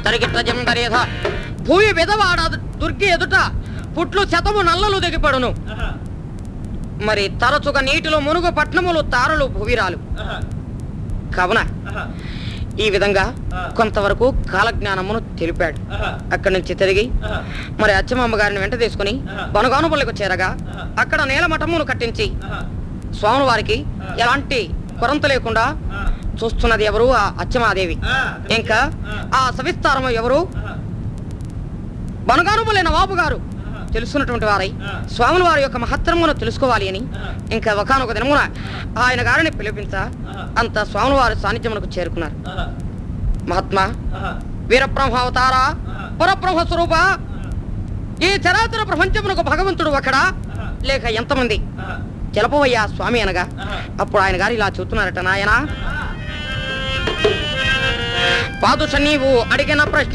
తరిగిట్ల జందరేధ భూమి విధవాడ దుర్గి ఎదుట పుట్లు శతము నల్లలు దిగిపడును మరి తరచుగా నీటిలో మునుగు పట్నములు తారలు భువిరాలు కావున ఈ విధంగా కొంతవరకు కాలజ్ఞానమును తెలిపాడు అక్కడి నుంచి తిరిగి మరి అచ్చమామ గారిని వెంట తీసుకుని బనగానుపల్లికి చేరగా అక్కడ నేలమఠమును కట్టించి స్వామివారికి ఎలాంటి కొరంత లేకుండా చూస్తున్నది ఎవరు ఆ అచ్చమాదేవి ఇంకా ఆ సవిస్తారము ఎవరు బనగానుపల్లి నవాబు గారు తెలుసున్నటువంటి వారై స్వాముల వారి యొక్క మహత్తరమును తెలుసుకోవాలి అని ఇంకా ఒకనొక దినమున ఆయన గారిని పిలిపించ అంత స్వాముల వారి సాన్నిధ్యమునకు చేరుకున్నారు మహాత్మా వీరబ్రహ్మావతార పరబ్రహ్మ స్వరూప ఈ చరాచర ప్రపంచమునకు భగవంతుడు ఒకడా లేక ఎంతమంది తెలపవయ్యా స్వామి అనగా అప్పుడు ఆయన గారు ఇలా చెబుతున్నారట నాయనా పాదుష నీవు అడిగిన ప్రశ్న